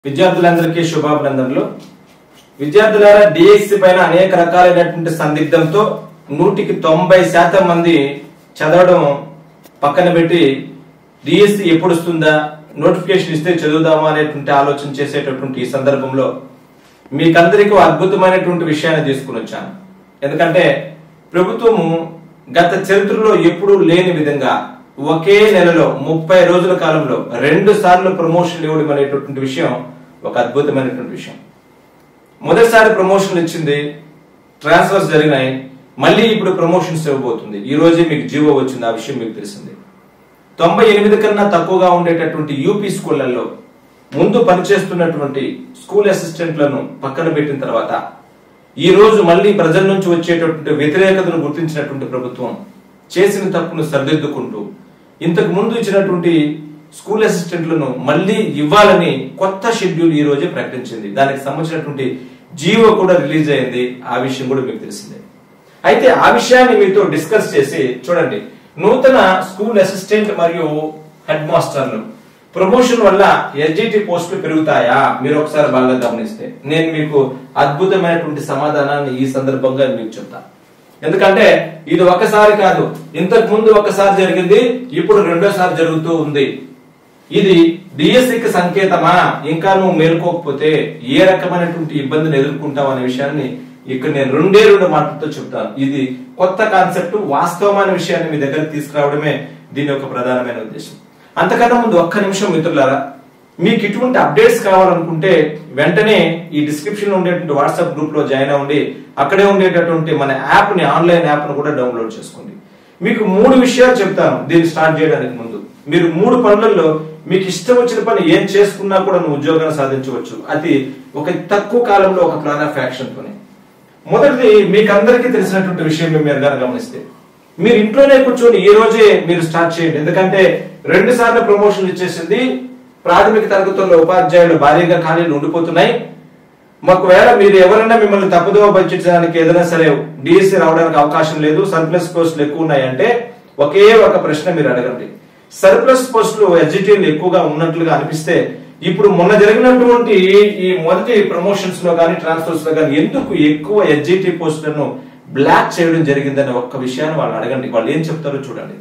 విద్యార్థులందరికీ శుభాభినందనలు విద్యార్థులారా డిఎస్సి పైన అనేక రకాలైనటువంటి సందిగ్ధంతో నూటికి తొంభై శాతం మంది చదవడం పక్కన పెట్టి డిఎస్సి ఎప్పుడు వస్తుందా నోటిఫికేషన్ ఇస్తే చదువుదామా అనేటువంటి ఆలోచన చేసేటటువంటి ఈ సందర్భంలో మీకందరికీ ఒక అద్భుతమైనటువంటి విషయాన్ని తీసుకుని వచ్చాను ఎందుకంటే ప్రభుత్వము గత చరిత్రలో ఎప్పుడూ లేని విధంగా ఒకే నెలలో ముప్పై రోజుల కాలంలో రెండు సార్లు ప్రమోషన్ ఇవ్వడం అనేటటువంటి విషయం ఒక అద్భుతమైనటువంటి విషయం మొదటిసారి ప్రమోషన్ ఇచ్చింది ట్రాన్స్ఫర్స్ జరిగినాయి మళ్ళీ ఇప్పుడు ప్రమోషన్స్ ఇవ్వబోతుంది ఈ రోజే మీకు జీవో వచ్చింది ఆ విషయం మీకు తెలిసింది తొంభై ఎనిమిది కన్నా తక్కువగా ఉండేటటువంటి యూపీ స్కూళ్లలో ముందు పనిచేస్తున్నటువంటి స్కూల్ అసిస్టెంట్లను పక్కన పెట్టిన తర్వాత ఈ రోజు మళ్ళీ ప్రజల నుంచి వచ్చేటటువంటి వ్యతిరేకతను గుర్తించినటువంటి ప్రభుత్వం చేసిన తప్పును సరిదిద్దుకుంటూ ఇంతకు ముందు ఇచ్చినటువంటి స్కూల్ అసిస్టెంట్లను మళ్ళీ ఇవ్వాలని కొత్త షెడ్యూల్ ఈ రోజే ప్రకటించింది దానికి సంబంధించినటువంటి జీవో కూడా రిలీజ్ అయింది ఆ విషయం కూడా మీకు తెలిసిందే అయితే ఆ విషయాన్ని మీతో డిస్కస్ చేసి చూడండి నూతన స్కూల్ అసిస్టెంట్ మరియు హెడ్ మాస్టర్లు ప్రమోషన్ వల్ల ఎస్జిటి పోస్టులు పెరుగుతాయా మీరు ఒకసారి బాగా గమనిస్తే నేను మీకు అద్భుతమైనటువంటి సమాధానాన్ని ఈ సందర్భంగా మీకు చెప్తా ఎందుకంటే ఇది ఒకసారి కాదు ఇంతకు ముందు ఒకసారి జరిగింది ఇప్పుడు రెండోసారి జరుగుతూ ఉంది ఇది డిఎస్సికి సంకేతమా ఇంకా నువ్వు మేల్కోకపోతే ఏ రకమైనటువంటి ఇబ్బందిని ఎదుర్కొంటావు అనే విషయాన్ని ఇక్కడ నేను రెండే రెండు మాటలతో చెప్తాను ఇది కొత్త కాన్సెప్ట్ వాస్తవమైన విషయాన్ని మీ దగ్గర తీసుకురావడమే దీని యొక్క ప్రధానమైన ఉద్దేశం అంతకన్నా ముందు ఒక్క నిమిషం మిత్రులారా మీకు ఇటువంటి అప్డేట్స్ కావాలనుకుంటే వెంటనే ఈ డిస్క్రిప్షన్ లో ఉండేటువంటి వాట్సాప్ గ్రూప్ లో జాయిన్ అవ్వండి అక్కడే ఉండేటటువంటి మన యాప్ ని ఆన్లైన్ యాప్ ను కూడా డౌన్లోడ్ చేసుకోండి మీకు మూడు విషయాలు చెప్తాను దీన్ని స్టార్ట్ చేయడానికి ముందు మీరు మూడు పనులలో మీకు ఇష్టం వచ్చిన పని ఏం చేసుకున్నా కూడా నువ్వు ఉద్యోగాన్ని సాధించవచ్చు అది ఒక తక్కువ కాలంలో ఒక ప్లాన్ ఆఫ్ యాక్షన్ తోనే మొదటిది మీకు అందరికీ తెలిసినటువంటి విషయం మీరు గారు గమనిస్తే మీరు ఇంట్లోనే కూర్చొని ఈ రోజే మీరు స్టార్ట్ చేయండి ఎందుకంటే రెండు సార్లు ప్రమోషన్ ఇచ్చేసింది ప్రాథమిక తరగతుల్లో ఉపాధ్యాయులు భారీగా ఖాళీలు ఉండిపోతున్నాయి ఒకవేళ మీరు ఎవరైనా మిమ్మల్ని తప్పుదోవ పట్టించడానికి ఏదైనా సరే డిఎస్సి రావడానికి అవకాశం లేదు సర్ప్లస్ పోస్టులు ఎక్కువ ఉన్నాయంటే ఒకే ఒక ప్రశ్న మీరు అడగండి సర్ప్లస్ పోస్టులు ఎడ్జిటీలు ఎక్కువగా ఉన్నట్లుగా అనిపిస్తే ఇప్పుడు మొన్న జరిగినటువంటి ఈ మొదటి ప్రమోషన్స్ లో కానీ ట్రాన్స్ఫర్స్ లో కానీ ఎందుకు ఎక్కువ ఎడ్జిటి పోస్టులను బ్లాక్ చేయడం జరిగిందనే ఒక్క విషయాన్ని వాళ్ళు అడగండి వాళ్ళు ఏం చెప్తారో చూడండి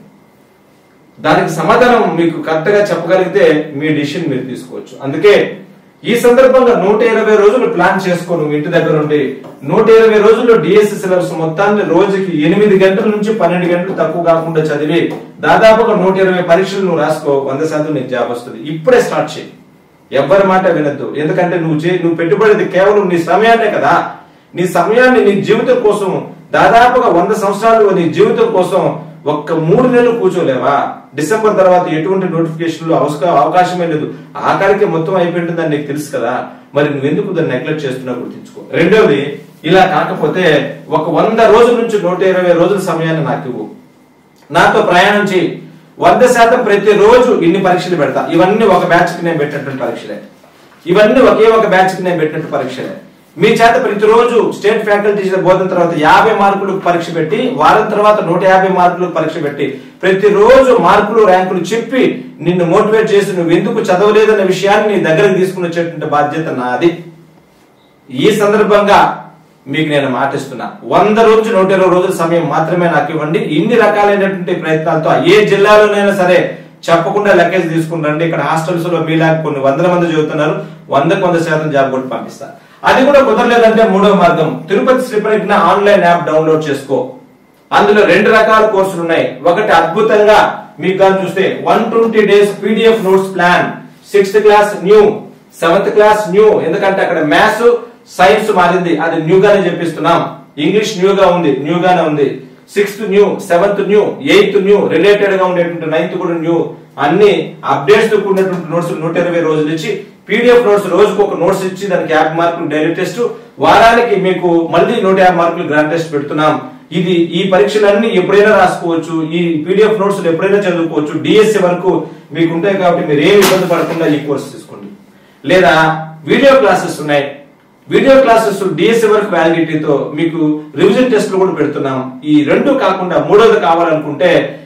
దానికి సమాధానం మీకు కరెక్ట్ గా చెప్పగలిగితే మీ డిసిషన్ మీరు తీసుకోవచ్చు అందుకే ఈ సందర్భంగా నూట ఇరవై రోజులు ప్లాన్ చేసుకో నువ్వు ఇంటి దగ్గర ఉండి నూట ఇరవై రోజుల్లో డిఎస్సి సిలబస్ మొత్తాన్ని రోజుకి ఎనిమిది గంటల నుంచి పన్నెండు గంటలు తక్కువ కాకుండా చదివి దాదాపుగా నూట ఇరవై పరీక్షలు నువ్వు రాసుకో వంద శాతం నీకు జాబ్ వస్తుంది ఇప్పుడే స్టార్ట్ చేయి ఎవ్వరి మాట వినద్దు ఎందుకంటే నువ్వు చే నువ్వు పెట్టుబడిది కేవలం నీ సమయాన్నే కదా నీ సమయాన్ని నీ జీవితం కోసం దాదాపుగా వంద సంవత్సరాలు నీ జీవితం కోసం ఒక్క మూడు నెలలు కూర్చోలేవా డిసెంబర్ తర్వాత ఎటువంటి నోటిఫికేషన్లు అవసర అవకాశమే లేదు ఆఖరికి మొత్తం అయిపోయింటుందని నీకు తెలుసు కదా మరి నువ్వెందుకు దాన్ని నెగ్లెక్ట్ చేస్తున్నా గుర్తించుకో రెండోది ఇలా కాకపోతే ఒక వంద రోజుల నుంచి నూట ఇరవై రోజుల సమయాన్ని నాకు ఇవ్వు నాతో ప్రయాణం చేయి వంద శాతం ప్రతి రోజు ఇన్ని పరీక్షలు పెడతా ఇవన్నీ ఒక బ్యాచ్ కి నేను పెట్టినటువంటి పరీక్షలే ఇవన్నీ ఒకే ఒక బ్యాచ్ కి నేను పెట్టినట్టు పరీక్షలే మీ చేత ప్రతిరోజు స్టేట్ ఫ్యాకల్టీ బోధన తర్వాత యాభై మార్కులు పరీక్ష పెట్టి వారం తర్వాత నూట యాభై మార్కులు పరీక్ష పెట్టి ప్రతిరోజు మార్కులు ర్యాంకులు చెప్పి నిన్ను మోటివేట్ చేసి నువ్వు ఎందుకు చదవలేదన్న విషయాన్ని నీ దగ్గరకు తీసుకుని వచ్చేటువంటి బాధ్యత నాది ఈ సందర్భంగా మీకు నేను మాటిస్తున్నా వంద రోజు నూట ఇరవై రోజుల సమయం మాత్రమే నాకు ఇవ్వండి ఇన్ని రకాలైనటువంటి ప్రయత్నాలతో ఏ జిల్లాలోనైనా సరే చెప్పకుండా లెక్కేజ్ తీసుకుని రండి ఇక్కడ హాస్టల్స్ లో మీలాగా కొన్ని వందల మంది చదువుతున్నారు వందకు వంద శాతం జాబ్ కొట్టి పంపిస్తా అది కూడా కుదరలేదంటే మూడో మార్గం Tirupati Sriparigna online app download చేసుకో అందులో రెండు రకాల కోర్సులు ఉన్నాయి ఒకటి అద్భుతంగా మీకు కానీ చూస్తే one twenty days PDF notes plan sixth class new seventh class new ఎందుకంటే అక్కడ మ్యాథ్స్ సైన్స్ మారింది అది న్యూ గానే చెప్పిస్తున్నాం ఇంగ్లీష్ న్యూ గా ఉంది న్యూ గానే ఉంది sixth new seventh new eighth new related గా ఉండేటువంటి నైన్త్ కూడా న్యూ అన్ని అప్డేట్స్ తో కూడినటువంటి నోట్స్ నూట ఇరవై రోజులు ఇచ్చి పీడిఎఫ్ నోట్స్ రోజుకు ఒక నోట్స్ ఇచ్చి దానికి యాభై మార్కులు డైలీ టెస్ట్ వారానికి మీకు మళ్ళీ నూట యాభై మార్కులు గ్రాండ్ టెస్ట్ పెడుతున్నాం ఇది ఈ పరీక్షలన్నీ ఎప్పుడైనా రాసుకోవచ్చు ఈ పీడిఎఫ్ నోట్స్ ఎప్పుడైనా చదువుకోవచ్చు డిఎస్సి వరకు మీకు ఉంటాయి కాబట్టి మీరు ఏం ఇబ్బంది పడకుండా ఈ కోర్సు తీసుకోండి లేదా వీడియో క్లాసెస్ ఉన్నాయి వీడియో క్లాసెస్ డిఎస్సి వరకు వ్యాలిడిటీతో మీకు రివిజన్ టెస్ట్లు కూడా పెడుతున్నాం ఈ రెండు కాకుండా మూడోది కావాలనుకుంటే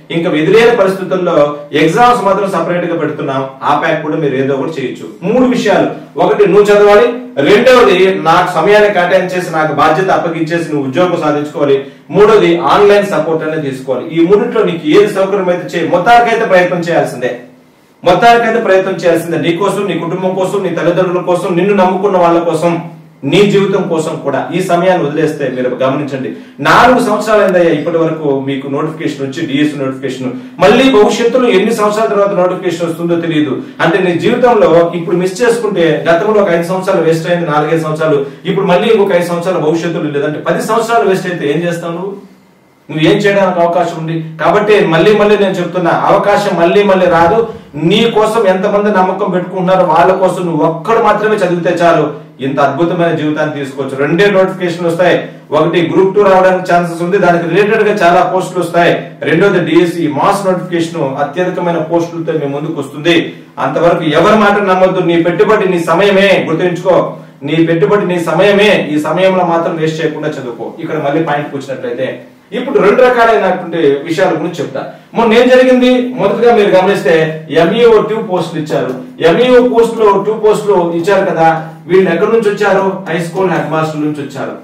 ఇంకా ఎదురైన పరిస్థితుల్లో ఎగ్జామ్స్ మాత్రం సపరేట్ గా పెడుతున్నాం ఆ ప్యాక్ కూడా మీరు ఏదో ఒకటి చేయొచ్చు మూడు విషయాలు ఒకటి నువ్వు చదవాలి రెండవది నాకు సమయాన్ని కేటాయించేసి నాకు బాధ్యత అప్పగించేసి నువ్వు ఉద్యోగం సాధించుకోవాలి మూడోది ఆన్లైన్ సపోర్ట్ అనేది తీసుకోవాలి ఈ మూడింటిలో నీకు ఏది సౌకర్యం అయితే చేయి మొత్తానికైతే ప్రయత్నం చేయాల్సిందే మొత్తానికైతే ప్రయత్నం చేయాల్సిందే నీ కోసం నీ కుటుంబం కోసం నీ తల్లిదండ్రుల కోసం నిన్ను నమ్ముకున్న వాళ్ళ కోసం నీ జీవితం కోసం కూడా ఈ సమయాన్ని వదిలేస్తే మీరు గమనించండి నాలుగు సంవత్సరాలు అయిందయ్యా ఇప్పటి వరకు మీకు నోటిఫికేషన్ వచ్చి డిఎస్ నోటిఫికేషన్ మళ్ళీ భవిష్యత్తులో ఎన్ని సంవత్సరాల తర్వాత నోటిఫికేషన్ వస్తుందో తెలియదు అంటే నీ జీవితంలో ఇప్పుడు మిస్ చేసుకుంటే గతంలో ఒక ఐదు సంవత్సరాలు వేస్ట్ అయింది నాలుగైదు సంవత్సరాలు ఇప్పుడు మళ్ళీ ఇంకొక ఐదు సంవత్సరాల భవిష్యత్తులో లేదంటే పది సంవత్సరాలు వేస్ట్ అయితే ఏం చేస్తావు నువ్వు నువ్వు ఏం చేయడానికి అవకాశం ఉంది కాబట్టి మళ్ళీ మళ్ళీ నేను చెప్తున్నా అవకాశం మళ్ళీ మళ్ళీ రాదు నీ కోసం ఎంతమంది నమ్మకం పెట్టుకుంటున్నారో వాళ్ళ కోసం నువ్వు ఒక్కడు మాత్రమే చదివితే చాలు ఇంత అద్భుతమైన జీవితాన్ని తీసుకోవచ్చు రెండే నోటిఫికేషన్ వస్తాయి ఒకటి గ్రూప్ టూ రావడానికి ఛాన్సెస్ ఉంది దానికి రిలేటెడ్ గా చాలా పోస్టులు వస్తాయి రెండోది డిఎస్సి మాస్ నోటిఫికేషన్ అత్యధికమైన పోస్టులతో మీ ముందుకు వస్తుంది అంతవరకు ఎవరి మాట నమ్మొద్దు నీ పెట్టుబడి నీ సమయమే గుర్తుంచుకో నీ పెట్టుబడి నీ సమయమే ఈ సమయంలో మాత్రం వేస్ట్ చేయకుండా చదువుకో ఇక్కడ మళ్ళీ పాయింట్ వచ్చినట్లయితే ఇప్పుడు రెండు రకాలైనటువంటి విషయాల గురించి చెప్తా మొన్న ఏం జరిగింది మొదటగా మీరు గమనిస్తే ఎంఈఓ టూ పోస్టులు ఇచ్చారు ఎంఈఓ పోస్టులు టూ పోస్టులు ఇచ్చారు కదా వీళ్ళు ఎక్కడి నుంచి వచ్చారు హై స్కూల్ హెడ్ మాస్టర్ నుంచి వచ్చారు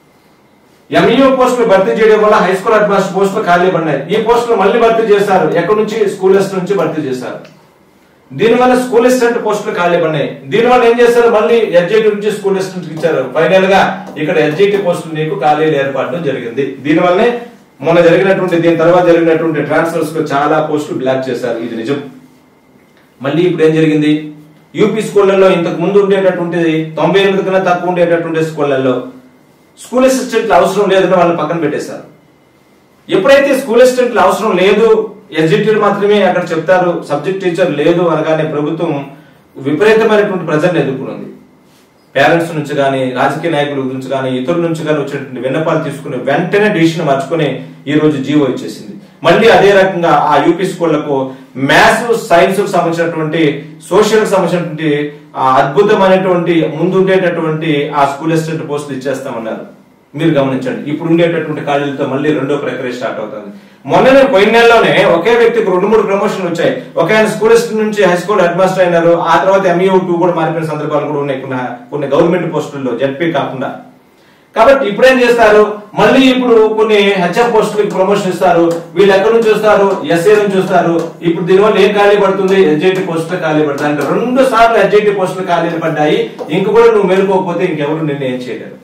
ఎంఈఓ పోస్టులు భర్తీ చేయడం వల్ల హై స్కూల్ హెడ్ మాస్టర్ పోస్టులు ఖాళీ పడినాయి ఈ పోస్టులు మళ్ళీ భర్తీ చేశారు ఎక్కడి నుంచి స్కూల్ నుంచి భర్తీ చేశారు దీనివల్ల స్కూల్ అసిస్టెంట్ పోస్టులు ఖాళీ పడినాయి దీనివల్ల ఏం చేశారు మళ్ళీ ఎస్జేటి నుంచి స్కూల్ అసిస్టెంట్ ఇచ్చారు ఫైనల్ గా ఇక్కడ ఎస్జేటి పోస్టులు నీకు ఖాళీలు ఏర్పడడం జరిగింది దీనివల్లనే మొన్న జరిగినటువంటి దీని తర్వాత జరిగినటువంటి ట్రాన్స్ఫర్స్ లో చాలా పోస్టులు బ్లాక్ చేశారు ఇది నిజం మళ్ళీ ఇప్పుడు ఏం జరిగింది యూపీ స్కూళ్లలో ఇంతకు ముందు ఉండేటటువంటి తొంభై ఎనిమిది కన్నా తక్కువ ఉండేటటువంటి స్కూళ్లలో స్కూల్ అసిస్టెంట్లు అవసరం లేదని వాళ్ళని పక్కన పెట్టేశారు ఎప్పుడైతే స్కూల్ అసిస్టెంట్లు అవసరం లేదు ఎగ్జిక్యూటివ్ మాత్రమే అక్కడ చెప్తారు సబ్జెక్ట్ టీచర్ లేదు అనగానే ప్రభుత్వం విపరీతమైనటువంటి ప్రజలను ఎదుర్కొంది పేరెంట్స్ నుంచి కానీ రాజకీయ నాయకుల నుంచి కానీ ఇతరుల నుంచి కానీ వచ్చినటువంటి విన్నపాలు తీసుకుని వెంటనే డిసిషన్ మార్చుకుని ఈ రోజు జీవో ఇచ్చేసింది మళ్ళీ అదే రకంగా ఆ యూపీ స్కూళ్లకు మ్యాథ్స్ సైన్స్ కు సంబంధించినటువంటి సోషల్ కు సంబంధించినటువంటి ఆ అద్భుతమైనటువంటి ముందు ఉండేటటువంటి ఆ స్కూల్ అసిస్టెంట్ పోస్టులు ఇచ్చేస్తామన్నారు మీరు గమనించండి ఇప్పుడు ఉండేటటువంటి ఖాళీలతో మళ్ళీ రెండో ప్రక్రియ స్టార్ట్ అవుతుంది మొన్ననే పోయిన నెలలోనే ఒకే వ్యక్తికి రెండు మూడు ప్రమోషన్లు వచ్చాయి ఒక ఆయన స్కూల్ అసిస్టెంట్ నుంచి హై స్కూల్ హెడ్ మాస్టర్ అయినారు ఆ తర్వాత ఎంఈఓ టూ కూడా మారిపోయిన సందర్భాలు కూడా ఉన్నాయి కొన్ని కొన్ని గవర్నమెంట్ పోస్టుల్లో జడ్పీ కాకుండా కాబట్టి ఇప్పుడు ఏం చేస్తారు మళ్ళీ ఇప్పుడు కొన్ని హెచ్ఎఫ్ పోస్టులకి ప్రమోషన్ ఇస్తారు వీళ్ళు ఎక్కడి నుంచి వస్తారు ఎస్ఏ నుంచి వస్తారు ఇప్పుడు దీనివల్ల ఏం ఖాళీ పడుతుంది ఎస్జైటీ పోస్టులు ఖాళీ పడతాయి అంటే రెండు సార్లు ఎస్జైటీ పోస్టులు ఖాళీలు పడ్డాయి ఇంక కూడా నువ్వు మేలుకోకపోతే ఇంకెవరు నిన్ను ఏం చేయలేరు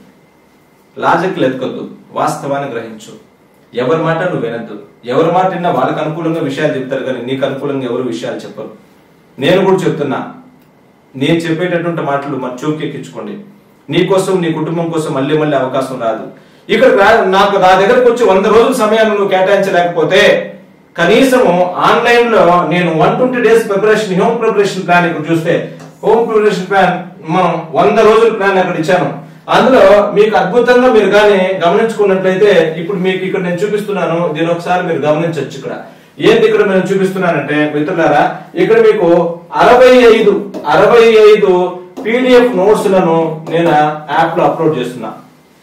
లాజిక్ ఎత్తుకొద్దు వాస్తవాన్ని గ్రహించు ఎవరి మాట నువ్వు వినద్దు ఎవరి మాట విన్నా వాళ్ళకి అనుకూలంగా విషయాలు చెప్తారు కానీ నీకు అనుకూలంగా ఎవరు విషయాలు చెప్పరు నేను కూడా చెప్తున్నా నేను చెప్పేటటువంటి మాటలు మన చూకెక్కించుకోండి నీ కోసం నీ కుటుంబం కోసం మళ్ళీ మళ్ళీ అవకాశం రాదు ఇక్కడ రా- నాకు నా దగ్గరకు వచ్చి వంద రోజుల సమయాన్ని నువ్వు కేటాయించలేకపోతే కనీసం ఆన్లైన్ లో నేను one twenty days preparation home preparation plan ఇక్కడ చూస్తే హోమ్ ప్రిపరేషన్ ప్లాన్ మనం వంద రోజుల ప్లాన్ అక్కడ ఇచ్చాను అందులో మీకు అద్భుతంగా మీరు కానీ గమనించుకున్నట్లయితే ఇప్పుడు మీకు ఇక్కడ నేను చూపిస్తున్నాను దీని ఒకసారి మీరు గమనించవచ్చు ఇక్కడ ఏంది ఇక్కడ నేను చూపిస్తున్నానంటే మిత్రులారా ఇక్కడ మీకు అరవై ఐదు అరవై ఐదు పీడిఎఫ్ నోట్స్ లను నేను యాప్ లో అప్లోడ్ చేస్తున్నా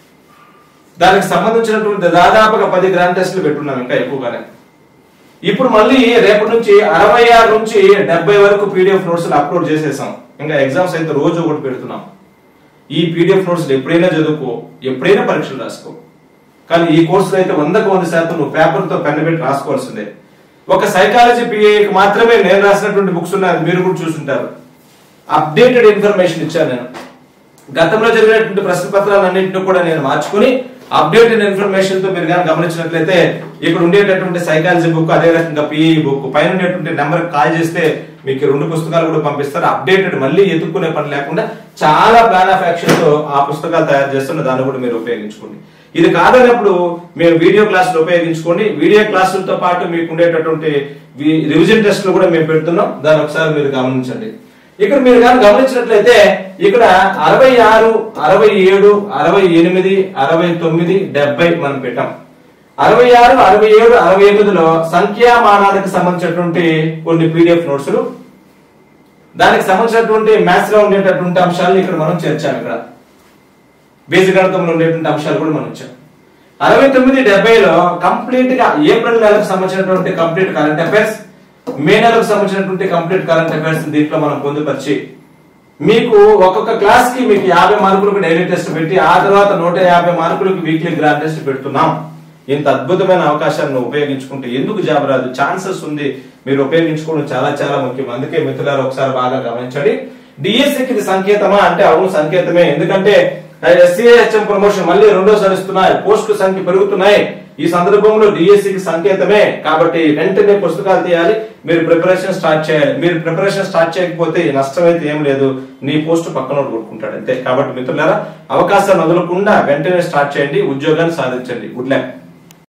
దానికి సంబంధించినటువంటి దాదాపుగా పది గ్రాండ్ టెస్ట్లు పెట్టున్నాం ఇంకా ఎక్కువగానే ఇప్పుడు మళ్ళీ రేపటి నుంచి అరవై ఆరు నుంచి డెబ్బై వరకు పీడిఎఫ్ నోట్స్ అప్లోడ్ చేసేసాం ఇంకా ఎగ్జామ్స్ అయితే రోజు ఒకటి పెడుతున్నాం ఈ పీడిఎఫ్ నోట్స్ ఎప్పుడైనా చదువుకో ఎప్పుడైనా పరీక్షలు రాసుకో కానీ ఈ కోర్సులో అయితే వందకు వంద శాతం నువ్వు పేపర్ తో పెన్ పెట్టి రాసుకోవాల్సిందే ఒక సైకాలజీ పిఏకి మాత్రమే నేను రాసినటువంటి బుక్స్ ఉన్నాయి మీరు కూడా చూసుంటారు అప్డేటెడ్ ఇన్ఫర్మేషన్ ఇచ్చాను నేను గతంలో జరిగినటువంటి ప్రశ్న పత్రాలన్నింటినీ కూడా నేను మార్చుకుని అప్డేటెడ్ ఇన్ఫర్మేషన్ తో మీరు కానీ గమనించినట్లయితే ఇక్కడ ఉండేటటువంటి సైకాలజీ బుక్ అదే రకంగా పిఈ బుక్ పైన ఉండేటువంటి నెంబర్ కాల్ చేస్తే మీకు ఈ రెండు పుస్తకాలు కూడా పంపిస్తారు అప్డేటెడ్ మళ్ళీ ఎత్తుక్కునే పని లేకుండా చాలా ప్లాన్ ఆఫ్ యాక్షన్ తో ఆ పుస్తకాలు తయారు చేస్తున్న దాన్ని కూడా మీరు ఉపయోగించుకోండి ఇది కాదన్నప్పుడు మేము వీడియో క్లాసులు ఉపయోగించుకోండి వీడియో క్లాసులతో పాటు మీకు ఉండేటటువంటి వి- రివిజన్ టెస్ట్లు కూడా మేము పెడుతున్నాం దాన్ని ఒకసారి మీరు గమనించండి ఇక్కడ మీరు కానీ గమనించినట్లయితే ఇక్కడ అరవై ఆరు అరవై ఏడు అరవై ఎనిమిది అరవై తొమ్మిది డెబ్బై మనం పెట్టాం అరవై ఆరు అరవై ఏడు అరవై ఎనిమిదిలో సంఖ్యామానానికి సంబంధించినటువంటి కొన్ని పీడిఎఫ్ నోట్స్లు దానికి సంబంధించినటువంటి మ్యాథ్స్ లో ఉండేటటువంటి అంశాలను ఇక్కడ మనం చేర్చాం ఇక్కడ బేసిక్ గణితంలో ఉండేటువంటి అంశాలు కూడా మనం ఇచ్చాం అరవై తొమ్మిది డెబ్బైలో కంప్లీట్ గా ఏప్రిల్ నెలకు సంబంధించినటువంటి కంప్లీట్ కరెంట్ అఫైర్స్ మే నెలకు సంబంధించినటువంటి కంప్లీట్ కరెంట్ అఫైర్స్ దీంట్లో మనం పొందుపరిచి మీకు ఒక్కొక్క క్లాస్ కి మీకు యాభై మార్కులకు డైలీ టెస్ట్ పెట్టి ఆ తర్వాత నూట యాభై మార్కులకు వీక్లీ గ్రాండ్ టెస్ట్ పెడుతున్నాం ఇంత అద్భుతమైన అవకాశాన్ని ఉపయోగించుకుంటే ఎందుకు జాబ్ రాదు ఛాన్సెస్ ఉంది మీరు ఉపయోగించుకోవడం చాలా చాలా ముఖ్యం అందుకే మిత్రులారు ఒకసారి బాగా గమనించండి డిఎస్సికి ఇది సంకేతమా అంటే అవును సంకేతమే ఎందుకంటే ఎస్సీహెచ్ఎం ప్రమోషన్ మళ్ళీ రెండోసారి ఇస్తున్నాయి పోస్టుల సంఖ్య పెరుగుతున్నాయి ఈ సందర్భంలో డిఎస్సికి సంకేతమే కాబట్టి వెంటనే పుస్తకాలు తీయాలి మీరు ప్రిపరేషన్ స్టార్ట్ చేయాలి మీరు ప్రిపరేషన్ స్టార్ట్ చేయకపోతే నష్టం అయితే ఏం లేదు నీ పోస్ట్ పక్కన కొట్టుకుంటాడు అంతే కాబట్టి మిత్రులారా అవకాశాన్ని వదలకుండా వెంటనే స్టార్ట్ చేయండి ఉద్యోగాన్ని సాధించండి గుడ్ లక్